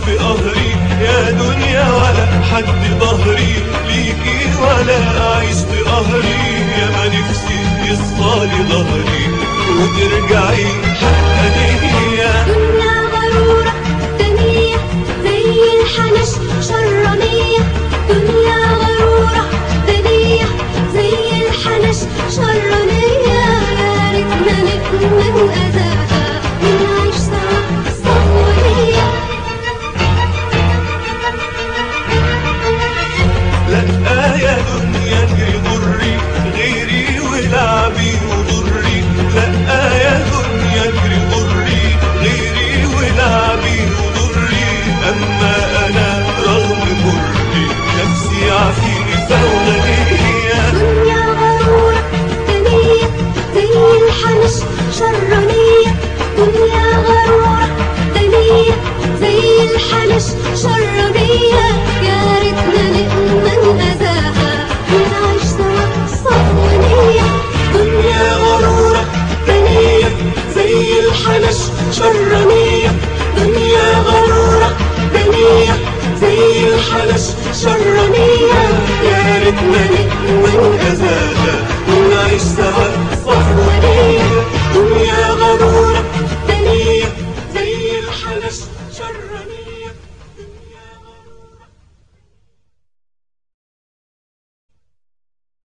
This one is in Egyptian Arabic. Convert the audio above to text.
بقهري يا دنيا ولا حد ظهري ليكي ولا أعيش بقهري يا ما نفسي يصفالي ظهري وترجعي حتى ليا دنيا غرورة دنية زي الحنش شرانية دنيا غرورة دنية زي الحنش شرانية يا ريتنا نتمنى أذاها ونعيش سوا صفوية لا يا دنيا اجري ضري غيري ولعبي وضري لا يا دنيا اجري ضري غيري ولعبي وضري اما انا رغم مري نفسي عافيني فوغنية دنيا غرورة دنية زي الحنش شرانية دنيا غرورة دنية زي الحنش شرانية يا ريتنا نأمن أذاها ونعيش سوا صفوانية دنيا غرورة دنيا زي الحنش شرانية دنيا غرورة دنيا زي الحنش شرانية يا ريتنا نأمن أذاها ونعيش سوا صفوانية دنيا غرورة دنيا زي الحنش شرانية